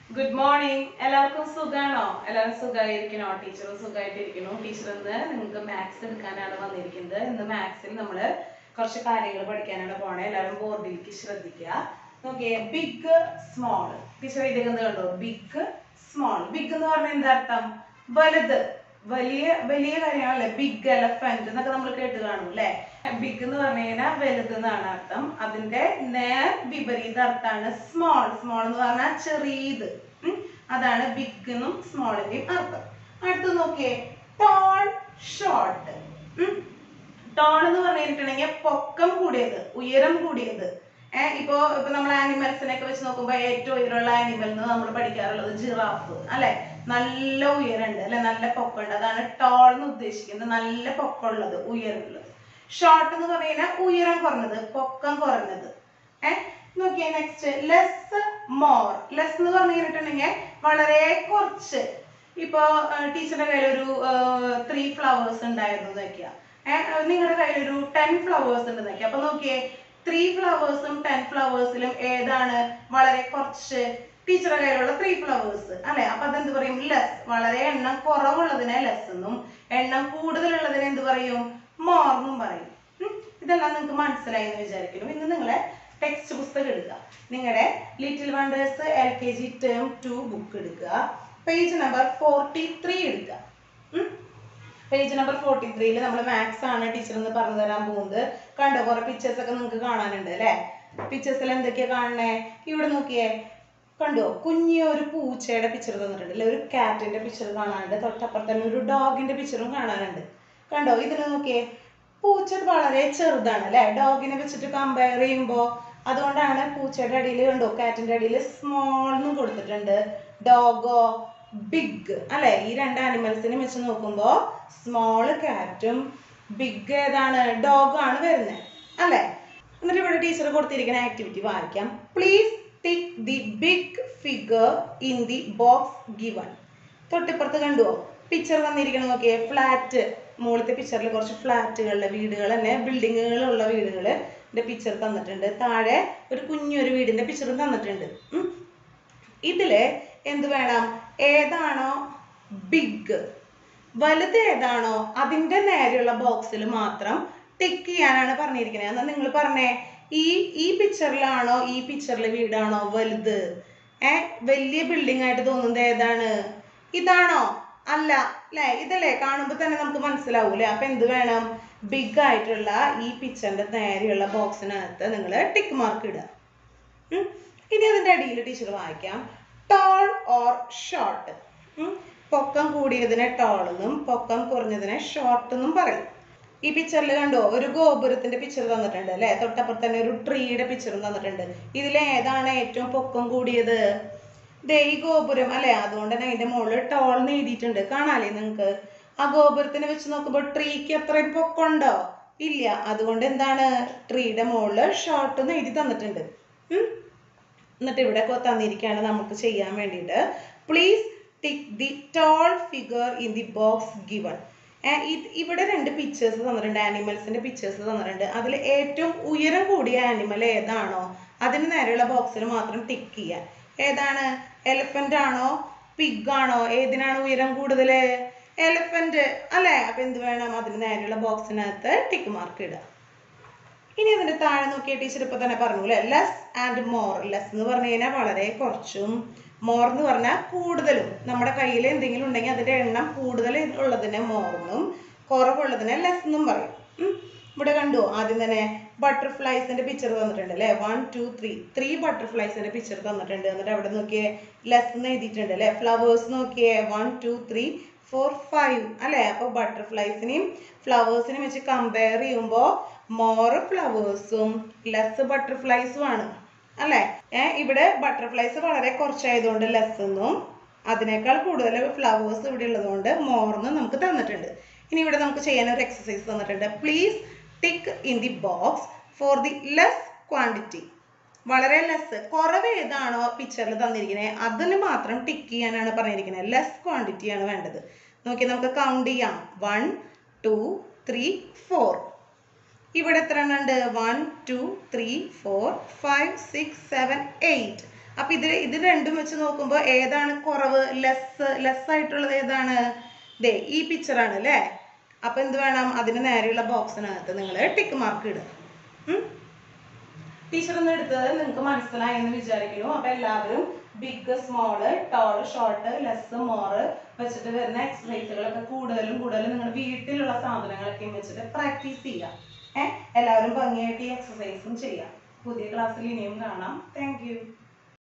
Good morning എല്ലാവർക്കും സുഖാണോ എല്ലാവരും സുഖമായിരിക്കണോ ടീച്ചറും സുഖമായിട്ടിരിക്കണോ ടീച്ചർ ഇന്ന് നിങ്ങൾക്ക് മാത്സ് എടുക്കാനാണ് വന്നിരിക്കുന്നത് ഇന്ന് മാത്സിൽ നമ്മൾ കുറച്ച് കാര്യങ്ങൾ പഠിക്കാനാണ് പോണേ എല്ലാവരും ബോർഡിലേക്ക് ശ്രദ്ധിക്കുക നോക്കിയേ ബിഗ് സ്മോൾ ടീച്ചർ എഴുതുന്നത് കണ്ടോ ബിഗ് സ്മോൾ ബിഗ് എന്ന് പറഞ്ഞാൽ എന്താ അർത്ഥം വലുത് വലിയ വലിയ കാര്യങ്ങളല്ലേ ബിഗ് എലഫന്റ് എന്നൊക്കെ നമ്മൾ കേട്ട് കാണും അല്ലേ ബിഗ് എന്ന് പറഞ്ഞു കഴിഞ്ഞാൽ വലുത് എന്നാണ് അർത്ഥം അതിന്റെ നേർ വിപരീത അർത്ഥമാണ് സ്മോൾ സ്മോൾ എന്ന് പറഞ്ഞാൽ ചെറിയത് ഉം. അതാണ് ബിഗ് എന്നും സ്മോളിന്റെയും അർത്ഥം അടുത്ത് നോക്കിയേ ടോൾ ഷോർട്ട് ടോൺ എന്ന് പറഞ്ഞിട്ടുണ്ടെങ്കിൽ പൊക്കം കൂടിയത് ഉയരം കൂടിയത് ഏഹ് ഇപ്പോ ഇപ്പൊ നമ്മൾ ആനിമൽസിനെ ഒക്കെ വെച്ച് നോക്കുമ്പോൾ ഏറ്റവും ഉയരമുള്ള ആനിമൽ എന്ന് നമ്മൾ പഠിക്കാറുള്ളത് ജിറാഫ് അല്ലെ നല്ല ഉയരമുണ്ട് അല്ലെ നല്ല പൊക്കമുണ്ട് അതാണ് ടോൾ എന്ന് ഉദ്ദേശിക്കുന്നത് നല്ല പൊക്കമുള്ളത് ഉയരമുള്ളത് ഷോർട്ട് എന്ന് പറഞ്ഞു കഴിഞ്ഞാൽ ഉയരം കുറഞ്ഞത് പൊക്കം കുറഞ്ഞത് ഏഹ് നോക്കിയേ നെക്സ്റ്റ് ലെസ് മോർ ലെസ് എന്ന് പറഞ്ഞു കഴിഞ്ഞിട്ടുണ്ടെങ്കിൽ വളരെ കുറച്ച് ഇപ്പോ ടീച്ചറുടെ കയ്യിൽ ഒരു ത്രീ ഫ്ലവേഴ്സ് ഉണ്ടായിരുന്നു നോക്കിയാ ഏഹ് നിങ്ങളുടെ കയ്യിൽ ഒരു ടെൻ ഫ്ലവേഴ്സ് ഉണ്ട് നോക്കിയാ അപ്പൊ നോക്കിയേ ത്രീ ഫ്ലവേഴ്സും ടെൻ ഫ്ലവേഴ്സിലും ഏതാണ് വളരെ കുറച്ച് ടീച്ചറുടെ കയ്യിലുള്ള ത്രീ ഫ്ലവേഴ്സ് അല്ലെ അപ്പൊ അതെന്ത് പറയും ലെസ് വളരെ എണ്ണം കുറവുള്ളതിനെ ലെസ് എന്നും എണ്ണം കൂടുതലുള്ളതിനെ എന്ത് പറയും മോർ എന്നും പറയും ഉം. ഇതെല്ലാം നിങ്ങൾക്ക് മനസ്സിലായി എന്ന് വിചാരിക്കുന്നു ഇന്ന് നിങ്ങളെ ടെക്സ്റ്റ് പുസ്തകം എടുക്കുക നിങ്ങളുടെ little wonders L K G term two book എടുക്കുക പേജ് നമ്പർ ഫോർട്ടി ത്രീ എടുക്കുക പേജ് നമ്പർ ഫോർട്ടി ത്രീയിൽ നമ്മൾ മാത്സ് ആണ് ടീച്ചർ എന്ന് പറഞ്ഞു തരാൻ പോകുന്നത് കണ്ടോ കുറെ പിക്ചേഴ്സ് ഒക്കെ നിങ്ങൾക്ക് കാണാനുണ്ട് അല്ലേ പിക്ചേഴ്സിൽ എന്തൊക്കെയാ കാണണേ ഇവിടെ നോക്കിയേ കണ്ടോ കുഞ്ഞി ഒരു പൂച്ചയുടെ പിക്ചർ തന്നിട്ടുണ്ട് അല്ലെ ഒരു കാറ്റിന്റെ പിക്ചർ കാണാനുണ്ട് തൊട്ടപ്പുറത്ത് തന്നെ ഒരു ഡോഗിന്റെ പിക്ചറും കാണാനുണ്ട് കണ്ടോ ഇതിൽ നോക്കിയേ പൂച്ച വളരെ ചെറുതാണ് അല്ലെ ഡോഗിനെ വെച്ചിട്ട് കമ്പയർ ചെയ്യുമ്പോൾ അതുകൊണ്ടാണ് പൂച്ചയുടെ അടിയിൽ കണ്ടോ കാറ്റിന്റെ അടിയിൽ സ്മോൾ എന്നും കൊടുത്തിട്ടുണ്ട് ഡോഗോ ബിഗ് അല്ലെ ഈ രണ്ട് ആനിമൽസിനെ വെച്ച് നോക്കുമ്പോൾ സ്മോൾ കാറ്റും ബിഗ് ഏതാണ് ഡോഗ് ആണ് വരുന്നത് അല്ലെ എന്നിട്ട് ഇവിടെ ടീച്ചർ കൊടുത്തിരിക്കുന്ന ആക്ടിവിറ്റി വായിക്കാം please tick the big figure in the box given തൊട്ടിപ്പുറത്ത് കണ്ടുവോ പിക്ചർ തന്നിരിക്കണം നോക്കിയേ ഫ്ലാറ്റ് മുകളിലത്തെ പിക്ചറിൽ കുറച്ച് ഫ്ലാറ്റുകളുടെ വീടുകൾ തന്നെ ബിൽഡിങ്ങുകളുള്ള വീടുകളുടെ പിക്ചർ തന്നിട്ടുണ്ട് താഴെ ഒരു കുഞ്ഞൊരു വീടിന്റെ പിക്ചറും തന്നിട്ടുണ്ട് ഉം. ഇതില് എന്ത് വേണം ഏതാണോ ബിഗ് വലുത് ഏതാണോ അതിന്റെ നേരെയുള്ള ബോക്സിൽ മാത്രം ടിക്ക് ചെയ്യാനാണ് പറഞ്ഞിരിക്കുന്നത് എന്നാൽ നിങ്ങൾ പറഞ്ഞേ ഈ ഈ പിക്ചറിലാണോ ഈ പിക്ചറിലെ വീടാണോ വലുത് ഏ വലിയ ബിൽഡിംഗ് ആയിട്ട് തോന്നുന്നത് ഏതാണ് ഇതാണോ അല്ല അല്ലേ ഇതല്ലേ കാണുമ്പോൾ തന്നെ നമുക്ക് മനസ്സിലാവൂലേ അപ്പൊ എന്ത് വേണം ബിഗ് ആയിട്ടുള്ള ഈ പിക്ചറിന്റെ നേരെയുള്ള ബോക്സിനകത്ത് നിങ്ങൾ ടിക്ക് മാർക്ക് ഇടുക ഉം. ഇനി അതിന്റെ അടിയിൽ ടീച്ചർ വായിക്കാം ടോൾ ഓർ ഷോർട്ട് പൊക്കം കൂടിയതിനെ ടോൾ എന്നും പൊക്കം കുറഞ്ഞതിനെ ഷോർട്ട് എന്നും പറയും ഈ പിക്ചറിൽ കണ്ടോ ഒരു ഗോപുരത്തിന്റെ പിക്ചർ തന്നിട്ടുണ്ട് അല്ലെ തൊട്ടപ്പുറത്ത് തന്നെ ഒരു ട്രീയുടെ പിക്ചറും തന്നിട്ടുണ്ട് ഇതിൽ ഏതാണ് ഏറ്റവും പൊക്കം കൂടിയത് ദേ ഈ ഗോപുരം അല്ലെ അതുകൊണ്ട് തന്നെ അതിന്റെ മുകളിൽ ടോൾ എന്ന് എഴുതിയിട്ടുണ്ട് കാണാല്ലേ നിങ്ങക്ക് ആ ഗോപുരത്തിനെ വെച്ച് നോക്കുമ്പോൾ ട്രീക്ക് അത്രയും പൊക്കമുണ്ടോ ഇല്ല അതുകൊണ്ട് എന്താണ് ട്രീയുടെ മുകളിൽ ഷോർട്ട് എന്ന് എഴുതി തന്നിട്ടുണ്ട് ഉം. എന്നിട്ട് ഇവിടെ കൊ- തന്നിരിക്കുകയാണ് നമുക്ക് ചെയ്യാൻ വേണ്ടിയിട്ട് please tick the tall figure in the box given ഇവിടെ രണ്ട് പിക്ചേഴ്സ് തന്നിട്ടുണ്ട് ആനിമൽസിന്റെ പിക്ചേഴ്സ് തന്നിട്ടുണ്ട് അതിൽ ഏറ്റവും ഉയരം കൂടിയ ആനിമൽ ഏതാണോ അതിന് നേരെയുള്ള ബോക്സിൽ മാത്രം ടിക്ക് ചെയ്യാൻ ഏതാണ് എലഫന്റ് ആണോ പിഗ് ആണോ ഏതിനാണ് ഉയരം കൂടുതൽ എലഫന്റ് അല്ലേ അപ്പൊ എന്ത് വേണം അതിന് നേരെയുള്ള ബോക്സിനകത്ത് ടിക്ക് മാർക്ക് ഇടുക ഇനി അതിന്റെ താഴെ നോക്കിയ ടീച്ചർ ഇപ്പൊ തന്നെ പറഞ്ഞു അല്ലെ ലെസ് ആൻഡ് മോർ ലെസ് എന്ന് പറഞ്ഞു കഴിഞ്ഞാൽ വളരെ കുറച്ചും മോർ എന്ന് പറഞ്ഞാൽ കൂടുതലും നമ്മുടെ കയ്യിൽ എന്തെങ്കിലും ഉണ്ടെങ്കിൽ അതിന്റെ എണ്ണം കൂടുതൽ ഉള്ളതിനെ മോർന്നും കുറവുള്ളതിനെ ലെസ് എന്നും പറയും ഉം. ഇവിടെ കണ്ടു ആദ്യം തന്നെ ബട്ടർഫ്ലൈസിന്റെ പിക്ചർ തന്നിട്ടുണ്ട് അല്ലെ വൺ ടു ത്രീ ത്രീ ബട്ടർഫ്ലൈസിന്റെ പിക്ചർ തന്നിട്ടുണ്ട് എന്നിട്ട് അവിടെ നോക്കിയേ ലെസ് എന്ന് എഴുതിയിട്ടുണ്ട് അല്ലെ ഫ്ലവേഴ്സ് നോക്കിയേ one two three four five അല്ലെ അപ്പൊ ബട്ടർഫ്ലൈസിനെയും ഫ്ലവേഴ്സിനെയും വെച്ച് കമ്പയർ ചെയ്യുമ്പോൾ മോർ ഫ്ലവേഴ്സും ലെസ് ബട്ടർഫ്ലൈസും ആണ് അല്ലെ ഏ ഇവിടെ ബട്ടർഫ്ലൈസ് വളരെ കുറച്ചായതുകൊണ്ട് ലെസ് എന്നും അതിനേക്കാൾ കൂടുതൽ ഫ്ലവേഴ്സ് ഇവിടെ ഉള്ളതുകൊണ്ട് മോർന്ന് നമുക്ക് തന്നിട്ടുണ്ട് ഇനി ഇവിടെ നമുക്ക് ചെയ്യാൻ ഒരു എക്സസൈസ് തന്നിട്ടുണ്ട് please tick in the box for the less quantity വളരെ ലെസ് കുറവ് ഏതാണോ പിക്ചറിൽ തന്നിരിക്കുന്നത് അതിന് മാത്രം ടിക്ക് ചെയ്യാനാണ് പറഞ്ഞിരിക്കുന്നത് ലെസ് ക്വാണ്ടിറ്റി ആണ് വേണ്ടത് നോക്കി നമുക്ക് കൗണ്ട് ചെയ്യാം വൺ ടു ത്രീ ഫോർ ഇവിടെ എത്ര എണ്ണം ഉണ്ട് one two three four five six seven eight അപ്പൊ ഇത് ഇത് രണ്ടും വെച്ച് നോക്കുമ്പോൾ ഏതാണ് കുറവ് ലെസ് ലെസ് ആയിട്ടുള്ളത് ഏതാണ് ദേ ഈ പിക്ചറാണ് അല്ലേ അപ്പൊ എന്ത് വേണം അതിന് നേരെയുള്ള ബോക്സിനകത്ത് നിങ്ങൾ ടിക്ക് മാർക്ക് ഇടുക ഉം? ടീച്ചർ ഒന്ന് എടുത്തത് നിങ്ങൾക്ക് മനസ്സിലായി എന്ന് വിചാരിക്കുന്നു അപ്പൊ എല്ലാവരും big small tall short less more വെച്ചിട്ട് വരുന്ന എക്സസൈസുകളൊക്കെ കൂടുതലും കൂടുതലും നിങ്ങളുടെ വീട്ടിലുള്ള സാധനങ്ങളൊക്കെ വെച്ചിട്ട് പ്രാക്ടീസ് ചെയ്യാം ഏഹ് എല്ലാവരും ഭംഗിയായിട്ട് ഈ എക്സസൈസും ചെയ്യാം പുതിയ ക്ലാസ്സിൽ ഇനിയും കാണാം താങ്ക് യു